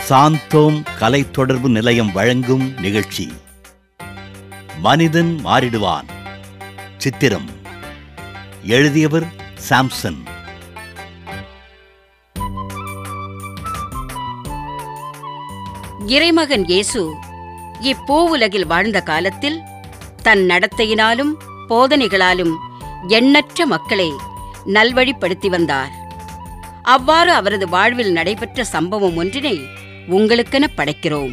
சாந்தோம் கலை தொடர்பு நிலையம் வழங்கும் நிகழ்ச்சி மனிதன் மாறிடுவான் சித்திரம் எழுதியவர் சாம்சன் இறைமகன் இயேசு இப்பூவுலகில் வாழ்ந்த காலத்தில் தன் நடத்தையினாலும் போதனைகளாலும் எண்ணற்ற மக்களை நல்வழிப்படுத்தி வந்தார் அவ்வாறு அவரது வாழ்வில் நடைபெற்ற சம்பவம் ஒன்றினை உங்களுக்கென படைக்கிறோம்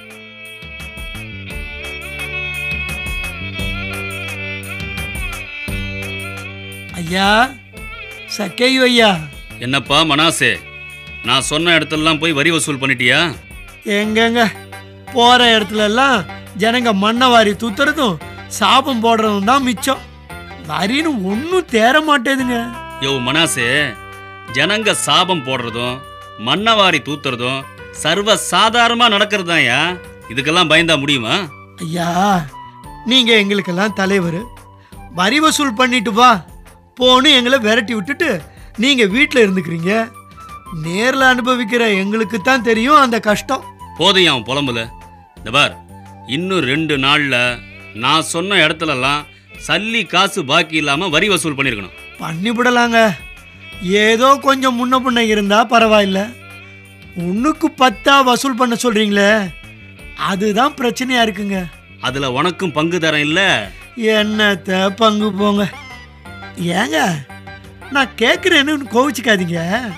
ஐயா சக்கையு ஐயா என்னப்பா மனாசே நான் சொன்ன இடத்துலலாம் போய் வரி வசூல் பண்ணிட்டியா எங்கெங்க போற இடத்துல எல்லாம் ஜனங்க மண்ணை வாரி தூத்துறதும் சாபம் போடுறதும் தான் மிச்சம் வரின்னு ஒன்றும் தேர மாட்டேதுங்க யோ மனாசே ஜனங்க சாபம் போடுறதும் மண்ணவாரி தூத்துறதும் சர்வ சாதாரணமா நடக்கிறதாயா இதுக்கெல்லாம் பயந்தா முடியுமா ஐயா நீங்க எங்களுக்கெல்லாம் தலைவர் வரி வசூல் பண்ணிட்டு வா போன்னு எங்களை விரட்டி விட்டுட்டு நீங்க வீட்டில் இருந்துக்கிறீங்க நேரில் அனுபவிக்கிற எங்களுக்கு தான் தெரியும் அந்த கஷ்டம் போதும் அவன் புலம்புல இந்த பார் இன்னும் ரெண்டு நாள்ல நான் சொன்ன இடத்துலலாம் சல்லி காசு பாக்கி இல்லாம வரி வசூல் பண்ணிருக்கணும் பண்ணிவிடலாங்க ஏதோ கொஞ்சம் முன்ன பின்ன இருந்தா பரவாயில்ல ஒன்றுக்கு பத்தா வசூல் பண்ண சொல்றீங்களே அதுதான் பிரச்சனையா இருக்குங்க அதுல உனக்கும் பங்கு தரேன் இல்ல என்னத்த பங்கு போங்க ஏங்க நான் கேட்குறேன்னு கோவிச்சுக்காதீங்க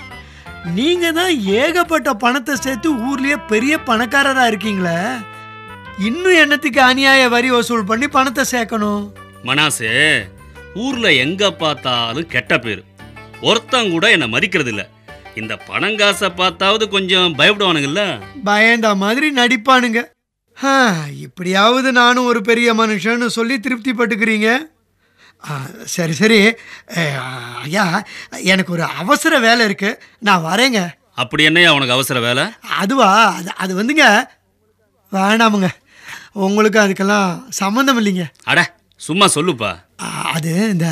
நீங்க தான் ஏகப்பட்ட பணத்தை சேர்த்து ஊர்லயே பெரிய பணக்காரரா இருக்கீங்களே இன்னும் என்னத்துக்கு அநியாய வரி வசூல் பண்ணி பணத்தை சேர்க்கணும் மனாசே ஊர்ல எங்க பார்த்தாலும் கெட்ட பேரு ஒருத்தன் கூட என்னை மதிக்கிறது இல்ல இந்த பணங்காசை பார்த்தாவது கொஞ்சம் பயப்படுவானுங்கல்ல பயந்த மாதிரி நடிப்பானுங்க ஆ, இப்படியாவது நானும் ஒரு பெரிய மனுஷன்னு சொல்லி திருப்தி பட்டுக்கிறீங்க ஆ, சரி சரி ஏ, ஐயா எனக்கு ஒரு அவசர வேலை இருக்கு நான் வரேங்க அப்படி என்னையா உனக்கு அவசர வேலை அதுவா அது அது வந்துங்க வேணாமுங்க உங்களுக்கு அதுக்கெல்லாம் சம்மந்தம் இல்லைங்க அட சும்மா சொல்லுப்பா ஆ, அது இந்த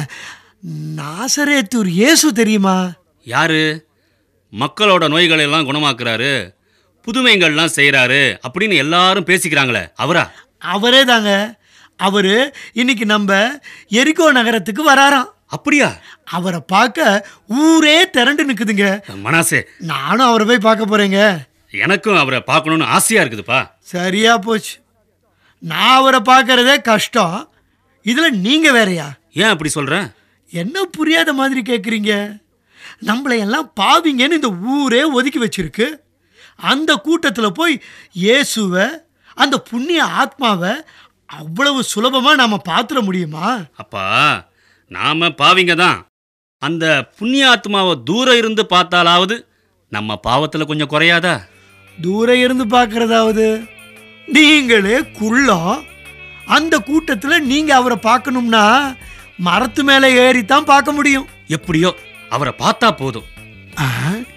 நாசரேத்தூர் இயேசு தெரியுமா யாரு மக்களோட நோய்களை எல்லாம் குணமாக்குறாரு புதுமைகள்லாம் செய்றாரு அப்படின்னு எல்லாரும் பேசிக்கிறாங்களே அவரா அவரே தாங்க அவரு இன்னைக்கு நம்ம எரிகோ நகரத்துக்கு வராராம் அப்படியா அவரை பார்க்க ஊரே திரண்டு நிக்குதுங்க மனாசே நானும் அவரை போய் பார்க்க போறேங்க எனக்கும் அவரை பார்க்கணும்னு ஆசையா இருக்குதுப்பா சரியா போச்சு நான் அவரை பார்க்கறதே கஷ்டம் இதுல நீங்க வேறயா ஏன் அப்படி சொல்ற என்ன புரியாத மாதிரி கேட்குறீங்க நம்மளை எல்லாம் பாவிங்கன்னு இந்த ஊரே ஒதுக்கி வச்சிருக்கு அந்த கூட்டத்தில் போய் இயேசுவை அந்த புண்ணிய ஆத்மாவை அவ்வளவு சுலபமாக நாம் பார்த்துட முடியுமா அப்பா நாம பாவிங்க தான் அந்த புண்ணியாத்மாவை தூரம் இருந்து பார்த்தாலாவது நம்ம பாவத்துல கொஞ்சம் குறையாதா தூரம் இருந்து பார்க்கறதாவது நீங்களே குள்ளம் அந்த கூட்டத்தில் நீங்கள் அவரை பார்க்கணும்னா மரத்து மேலே ஏறித்தான் பார்க்க முடியும் எப்படியோ அவரை பார்த்தா போதும் ஆ,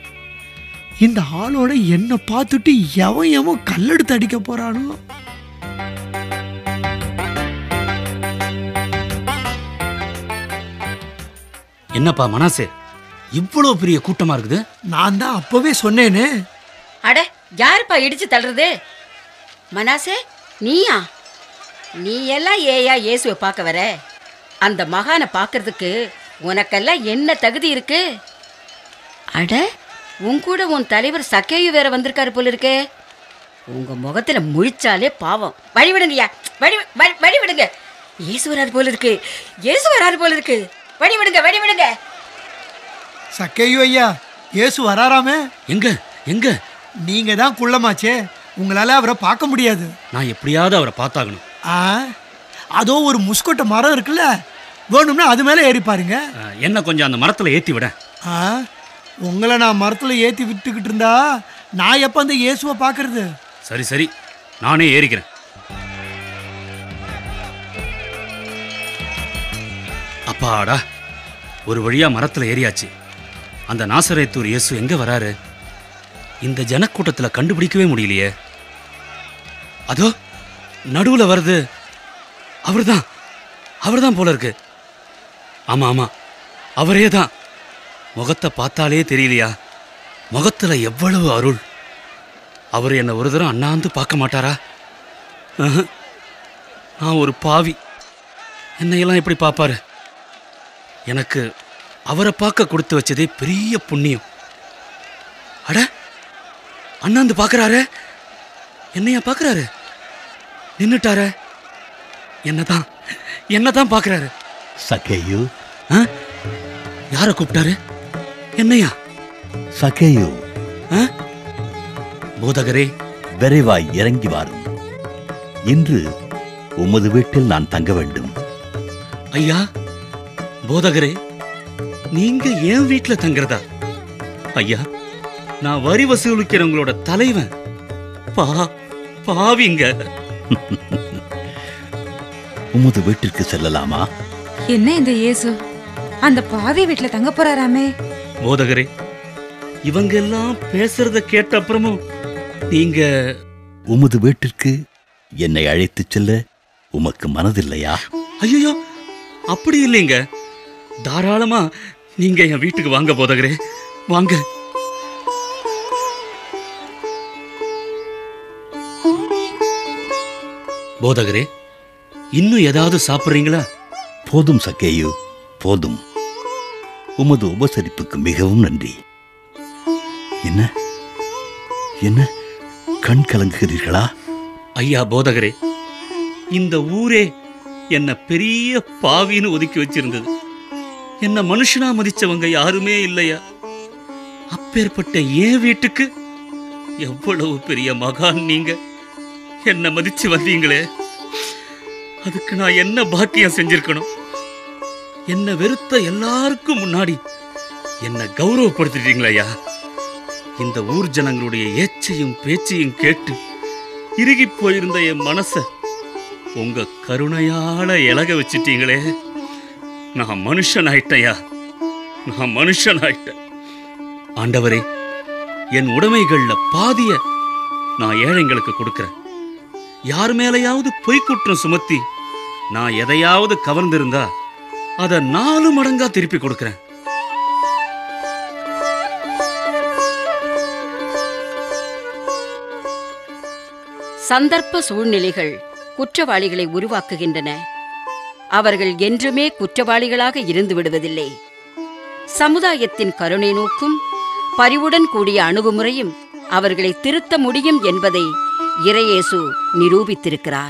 இந்த ஆளோட என்னை பார்த்துட்டு எவன் எவன் கல்லெடுத்து அடிக்க போறானோ என்னப்பா மனாசே இவ்வளோ பெரிய கூட்டமா இருக்குது நான் தான் அப்பவே சொன்னேனே அட யாருப்பா இடிச்சு தள்ளுறது மனாசே நீயா நீ எல்லாம் ஏயா இயேசுவை பார்க்க வர அந்த மகானை பார்க்கறதுக்கு உனக்கெல்லாம் என்ன தகுதி இருக்கு அட உன் கூட உன் தலைவர் சக்கேயு வேற வந்திருக்காரு போல இருக்கே உங்க முகத்துல முழிச்சாலே பாவம் வழி விடுங்கய்யா வழி வழி- வழி விடுங்க இயேசு வராது போல இருக்கு இயேசு வராது போல இருக்கு வழி விடுங்க வழி விடுங்க சக்கையோ ஐயா இயேசு வராராமே எங்க எங்க நீங்க தான் குள்ளமாச்சே உங்களால அவரை பார்க்க முடியாது நான் எப்படியாவது அவரை பார்த்தாகணும் ஆ அதோ ஒரு முஸ்கொட்டை மரம் இருக்குல்ல வேணும்னா அது மேலே ஏறி பாருங்க அஹ், என்ன கொஞ்சம் அந்த மரத்துல ஏத்தி விட ஆ உங்களை நான் மரத்தில் ஏற்றி விட்டுக்கிட்டு இருந்தா நான் எப்போ அந்த இயேசுவை பார்க்கறது சரி சரி நானே ஏறிக்கிறேன் அப்பாடா ஒரு வழியா மரத்துல ஏறியாச்சு அந்த நாசரேத்தூர் இயேசு எங்க வராரு இந்த ஜனக்கூட்டத்துல கண்டுபிடிக்கவே முடியலையே அதோ நடுவுல வருது அவர்தான் அவர்தான் போல இருக்கு ஆமா ஆமா அவரே தான் முகத்தை பார்த்தாலே தெரியலையா முகத்துல எவ்வளவு அருள் அவர் என்னை ஒரு தரம் அண்ணாந்து பார்க்க மாட்டாரா ஆஹா. நான் ஒரு பாவி என்னையெல்லாம் எப்படி பார்ப்பாரு எனக்கு அவரை பார்க்க கொடுத்து வச்சதே பெரிய புண்ணியம் அட அண்ணாந்து பார்க்கறாரு என்னையா பார்க்கறாரு நின்னுட்டாரு என்னதான் என்னதான் பார்க்கறாரு சகேயு ஆ? யாரை கூப்பிட்டாரு என்னையா சகேயு ஆ? போதகரே விரைவாய் இறங்கி வாரும் இன்று உமது வீட்டில் நான் தங்க வேண்டும் ஐயா போதகரே நீங்க என் வீட்ல தங்குறதா ஐயா நான் வரி வசூலிக்கிறவங்களோட தலைவன் பா பாவிங்க உமது வீட்டிற்கு செல்லலாமா என்ன இந்த இயேசு அந்த பாவி வீட்ல தங்க போறாராமே போதகரே இவங்க எல்லாம் பேசுறத கேட்ட அப்புறமும் நீங்க உமது வீட்டிற்கு என்னை அழைத்துச் செல்ல உமக்கு மனதில்லையா ஐயோ அப்படி இல்லைங்க தாராளமா நீங்க என் வீட்டுக்கு வாங்க போதகரே வாங்க போதகரே இன்னும் ஏதாவது சாப்பிடுறீங்களா போதும் சகேயு போதும் உமது உபசரிப்புக்கு மிகவும் நன்றி என்ன என்ன கண் கலங்குகிறீர்களா ஐயா போதகரே இந்த ஊரே என்ன பெரிய பாவின்னு ஒதுக்கி வச்சிருந்தது என்ன மனுஷனா மதிச்சவங்க யாருமே இல்லையா அப்பேற்பட்ட என் வீட்டுக்கு எவ்வளவு பெரிய மகான் நீங்க என்ன மதிச்சு வந்தீங்களே அதுக்கு நான் என்ன பாக்கியம் செஞ்சிருக்கணும் என்ன வெறுத்த எல்லாருக்கும் முன்னாடி என்ன கௌரவப்படுத்திட்டீங்களா ஐயா இந்த ஊர் ஜனங்களுடைய ஏச்சையும் பேச்சையும் கேட்டு இறுகி போயிருந்த என் மனச உங்க கருணையால இலக வச்சிட்டீங்களே நான் மனுஷன் ஆயிட்டையா நான் மனுஷன் ஆயிட்டேன் ஆண்டவரே என் உடைமைகள்ல பாதிய நான் ஏழைங்களுக்கு கொடுக்கிறேன் யார் மேலையாவது பொய்க்குற்றம் சுமத்தி நான் எதையாவது கவர்ந்திருந்தா அதை நாலு மடங்கா திருப்பி கொடுக்கிறேன் சந்தர்ப்ப சூழ்நிலைகள் குற்றவாளிகளை உருவாக்குகின்றன அவர்கள் என்றுமே குற்றவாளிகளாக இருந்து விடுவதில்லை சமுதாயத்தின் கருணை நோக்கும் பரிவுடன் கூடிய அணுகுமுறையும் அவர்களை திருத்த முடியும் என்பதை இறையேசு நிரூபித்திருக்கிறார்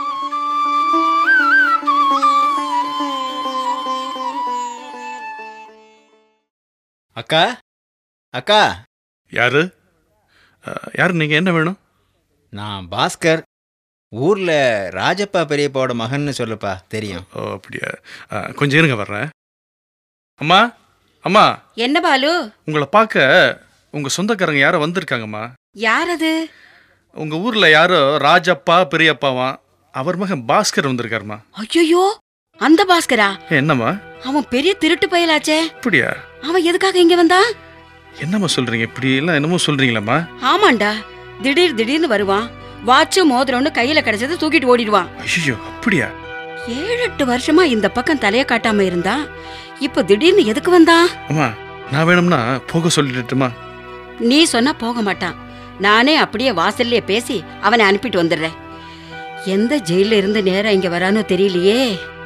அக்கா அக்கா யாரு அஹ், யாரு நீங்க என்ன வேணும் நான் பாஸ்கர் ஊர்ல ராஜப்பா பெரியப்பாவோட மகன்னு சொல்லுப்பா தெரியும் ஓ அப்படியா அஹ், கொஞ்சம் இருங்க வர்றேன் அம்மா அம்மா என்ன பாலு உங்களை பார்க்க உங்க சொந்தக்காரங்க யாரோ வந்திருக்காங்கம்மா யார் அது உங்க ஊர்ல யாரோ ராஜப்பா பெரியப்பாவா அவர் மகன் பாஸ்கர் வந்திருக்காருமா ஐயோ அந்த பாஸ்கரா என்னம்மா அவன் பெரிய திருட்டு பயலாச்சே அப்படியா அவன் எதுக்காக இங்க வந்தான் என்னம்மா சொல்றீங்க இப்படி எல்லாம் என்னமோ சொல்றீங்களாம்மா ஆமாண்டா திடீர் திடீர்னு வருவான் வாட்சு மோதிரம்னு கையில கிடைச்சதை தூக்கிட்டு ஓடிடுவான் ஐயோ அப்படியா ஏழு எட்டு வருஷமா இந்த பக்கம் தலைய காட்டாம இருந்தா இப்ப திடீர்னு எதுக்கு வந்தான் அம்மா நான் வேணும்னா போக சொல்லிட்டுமா நீ சொன்னா போக மாட்டான் நானே அப்படியே வாசல்லே பேசி அவனை அனுப்பிட்டு வந்துடுறேன் எந்த ஜெயில இருந்து நேரா இங்க வரானோ தெரியலையே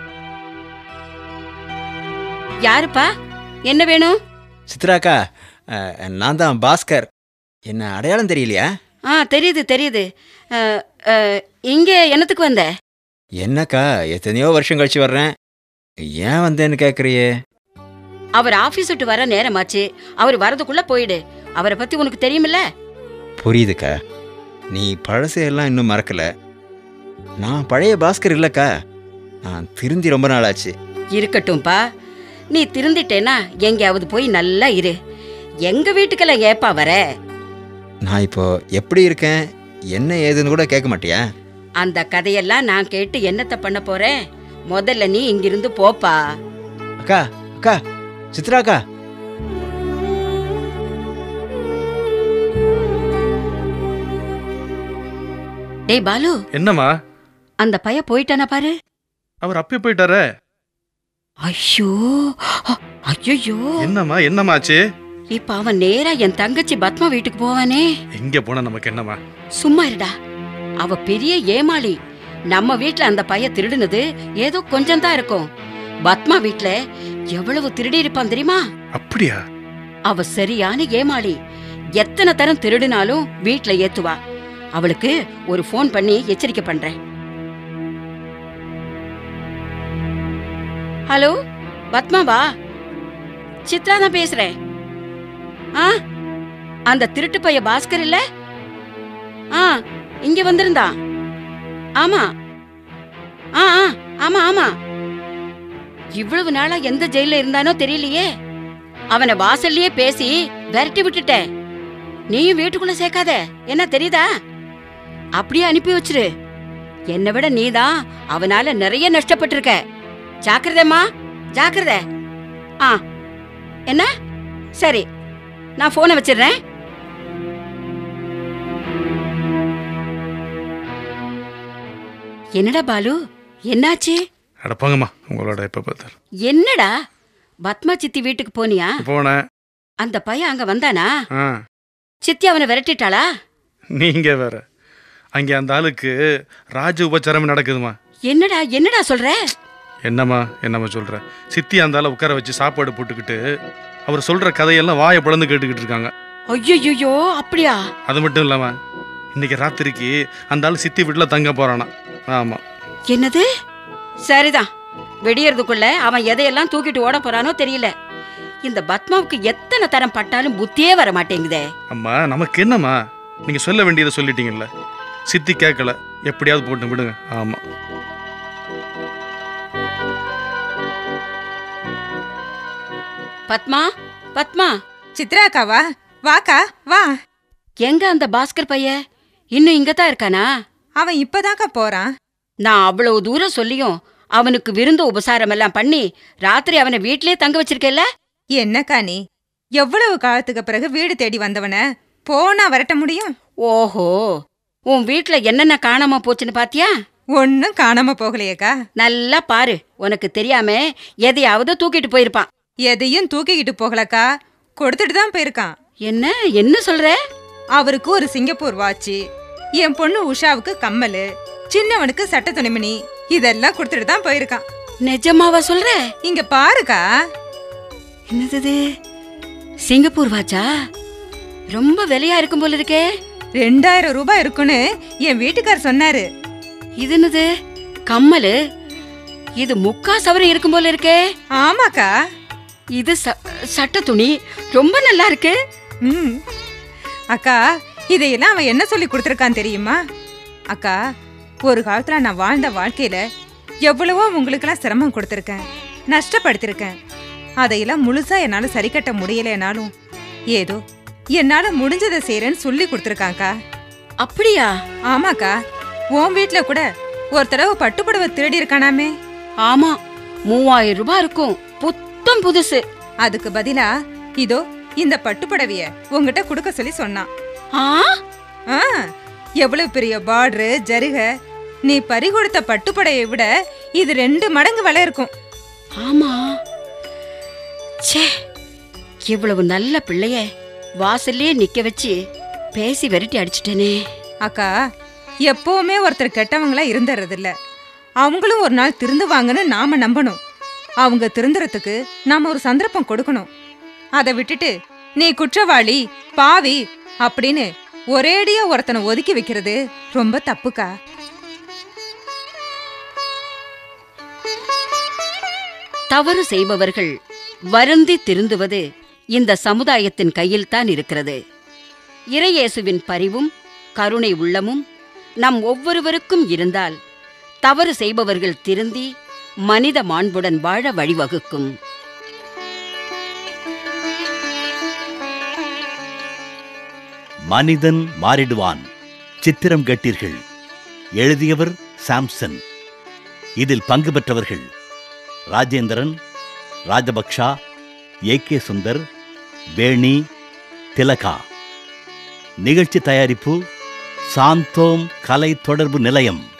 யாருப்பா என்ன வேணும் சித்ராக்கா அஹ், நான் தான் பாஸ்கர் என்ன அடையாளம் தெரியலையா ஆ தெரியுது தெரியுது அஹ், அஹ், இங்க என்னத்துக்கு வந்த என்னக்கா எத்தனையோ வருஷம் கழிச்சு வர்றேன் ஏன் வந்தேன்னு கேட்குறியே அவர் ஆபீஸ் விட்டு வர நேரமாச்சு அவர் வரதுக்குள்ள போயிடு அவரை பத்தி உனக்கு தெரியுமில்ல புரியுதுக்கா நீ பழசையெல்லாம் இன்னும் மறக்கல நான் பழைய பாஸ்கர் இல்லைக்கா நான் திருந்தி ரொம்ப நாள் ஆச்சு இருக்கட்டும்பா நீ திருந்திட்டேனா எங்கேயாவது போய் நல்லா இரு எங்க வீட்டுக்கெல்லாம் ஏப்பா வர நான் இப்போ எப்படி இருக்கேன் என்ன ஏதுன்னு கூட கேட்க மாட்டியா அந்த கதையெல்லாம் நான் கேட்டு என்னத்த பண்ண போறேன் முதல்ல நீ இங்கிருந்து போப்பா அக்கா அக்கா சித்ராக்கா டேய் பாலு என்னம்மா அந்த பைய போயிட்டானா பாரு அவர் அப்பயே போயிட்டாரே ஐயோ ஐயோ என்னம்மா என்னம்மா ஆச்சு இப்ப அவன் நேரா என் தங்கச்சி பத்மா வீட்டுக்கு போவானே எங்க போனா நமக்கு என்னம்மா சும்மா இருடா அவ பெரிய ஏமாளி நம்ம வீட்ல அந்த பைய திருடுனது ஏதோ கொஞ்சம் தான் இருக்கும் பத்மா வீட்ல எவ்வளவு திருடி இருப்பான் தெரியுமா அப்படியா அவ சரியான ஏமாளி எத்தனை தரம் திருடினாலும் வீட்ல ஏத்துவா அவளுக்கு ஒரு ஃபோன் பண்ணி எச்சரிக்கை பண்றேன் ஹலோ பத்மாவா சித்ரா தான் பேசுறேன் ஆ அந்த திருட்டு பைய பாஸ்கர் இல்ல ஆ இங்க வந்திருந்தா ஆமா ஆ ஆ, ஆமா ஆமா இவ்வளவு நாளா எந்த ஜெயில இருந்தானோ தெரியலையே அவனை வாசல்லயே பேசி விரட்டி விட்டுட்டேன் நீயும் வீட்டுக்குள்ள சேர்க்காத என்ன தெரியுதா அப்படியே அனுப்பி வச்சிரு என்னை விட நீதான் அவனால நிறைய நஷ்டப்பட்டிருக்க ஜாக்கிரதைம்மா ஜாக்கிரதை ஆ என்ன சரி நான் போனை வச்சிடுறேன் என்னடா பாலு என்னாச்சு அட போங்கம்மா உங்களோட எப்ப பார்த்தாலும் என்னடா பத்மா சித்தி வீட்டுக்கு போனியா போனேன் அந்த பையன் அங்க வந்தானா ஆ சித்தி அவனை விரட்டிட்டாளா நீங்க வேற அங்கே அந்த ஆளுக்கு ராஜ உபச்சாரம் நடக்குதுமா என்னடா என்னடா சொல்ற என்னம்மா என்னம்மா சொல்ற சித்தி அந்த ஆளை உட்கார வச்சு சாப்பாடு போட்டுக்கிட்டு அவர் சொல்ற கதையெல்லாம் வாயை பிளந்து கேட்டுக்கிட்டு இருக்காங்க ஐயோ அப்படியா அது மட்டும் இல்லாம இன்னைக்கு ராத்திரிக்கு அந்த ஆள் சித்தி வீட்டில் தங்க போறானா ஆமா என்னது சரிதான் வெடியறதுக்குள்ள அவன் எதையெல்லாம் தூக்கிட்டு ஓட போறானோ தெரியல இந்த பத்மாவுக்கு எத்தனை தரம் பட்டாலும் புத்தியே வர மாட்டேங்குதே அம்மா நமக்கு என்னம்மா நீங்க சொல்ல வேண்டியதை சொல்லிட்டீங்கல்ல சித்தி கேட்கல எப்படியாவது போட்டு விடுங்க ஆமா பத்மா பத்மா சித்ராக்காவா வாக்கா வா எங்க அந்த பாஸ்கர் பைய இன்னும் இங்க தான் இருக்கானா அவன் இப்பதாக்கா போறான் நான் அவ்வளவு தூரம் சொல்லியும் அவனுக்கு விருந்து உபசாரம் எல்லாம் பண்ணி ராத்திரி அவனை வீட்லயே தங்க வச்சிருக்கேல்ல என்னக்கா நீ எவ்வளவு காலத்துக்கு பிறகு வீடு தேடி வந்தவன போனா வரட்ட முடியும் ஓஹோ உன் வீட்ல என்னென்ன காணாம போச்சுன்னு பாத்தியா ஒன்னும் காணாம போகலையேக்கா நல்லா பாரு உனக்கு தெரியாம எதையாவது தூக்கிட்டு போயிருப்பான் எதையும் தூக்கிக்கிட்டு போகலக்கா கொடுத்துட்டு தான் போயிருக்கான் என்ன என்ன சொல்ற அவருக்கு ஒரு சிங்கப்பூர் வாட்சி என் பொண்ணு உஷாவுக்கு கம்மல் சின்னவனுக்கு சட்ட துணிமணி இதெல்லாம் கொடுத்துட்டு தான் போயிருக்கான் நிஜமாவா சொல்ற இங்க பாருக்கா என்னது இது? சிங்கப்பூர் வாச்சா ரொம்ப விலையா இருக்கும் போல இருக்கே ரெண்டாயிரம் ரூபாய் இருக்குன்னு என் வீட்டுக்கார் சொன்னாரு இது என்னது கம்மலு இது முக்கா சவரம் இருக்கும் போல இருக்கே ஆமாக்கா இது ச- சட்ட துணி ரொம்ப நல்லா இருக்கு ம் அக்கா இதையெல்லாம் அவன் என்ன சொல்லி கொடுத்துருக்கான் தெரியுமா அக்கா ஒரு காலத்துல நான் வாழ்ந்த வாழ்க்கையில எவ்வளவோ உங்களுக்கெல்லாம் சிரமம் கொடுத்துருக்கேன் நஷ்டப்படுத்திருக்கேன் அதையெல்லாம் முழுசா என்னால சரி கட்ட முடியலைனாலும் ஏதோ என்னால முடிஞ்சதை செய்யறேன்னு சொல்லி கொடுத்துருக்காங்க்கா அப்படியா ஆமாக்கா உன் வீட்ல கூட ஒரு தடவை பட்டுப்புடவை திருடி இருக்கானாமே ஆமா மூவாயிரம் ரூபாய் இருக்கும் புத்தம் புதுசு அதுக்கு பதிலா இதோ இந்த பட்டுப்புடவைய உங்ககிட்ட கொடுக்க சொல்லி சொன்னான் ஆ ஆ எவ்வளவு பெரிய பார்டரு ஜருக நீ பறி கொடுத்த பட்டுப்படையை விட இது ரெண்டு மடங்கு விலை இருக்கும் ஆமா ச்சே இவ்வளவு நல்ல பிள்ளைய வாசல்லே நிக்க வச்சு பேசி விரட்டி அடிச்சிட்டேனே அக்கா எப்பவுமே ஒருத்தர் கெட்டவங்களா இருந்துறது இல்ல அவங்களும் ஒரு நாள் திருந்துவாங்கன்னு நாம நம்பணும் அவங்க திருந்துறதுக்கு நாம ஒரு சந்தர்ப்பம் கொடுக்கணும் அதை விட்டுட்டு நீ குற்றவாளி பாவி அப்படின்னு ஒரேடியா ஒருத்தனை ஒதுக்கி வைக்கிறது ரொம்ப தப்புக்கா தவறு செய்பவர்கள் வருந்தி திருந்துவது இந்த சமுதாயத்தின் கையில்தான் இருக்கிறது இறையேசுவின் பரிவும் கருணை உள்ளமும் நம் ஒவ்வொருவருக்கும் இருந்தால் தவறு செய்பவர்கள் திருந்தி மனித மாண்புடன் வாழ வழிவகுக்கும் மனிதன் மாறிடுவான் சித்திரம் கேட்டீர்கள் எழுதியவர் சாம்சன் இதில் பங்கு பெற்றவர்கள் ராஜேந்திரன் ராஜபக்ஷா ஏ கே சுந்தர் வேணி திலகா நிகழ்ச்சி தயாரிப்பு சாந்தோம் கலை தொடர்பு நிலையம்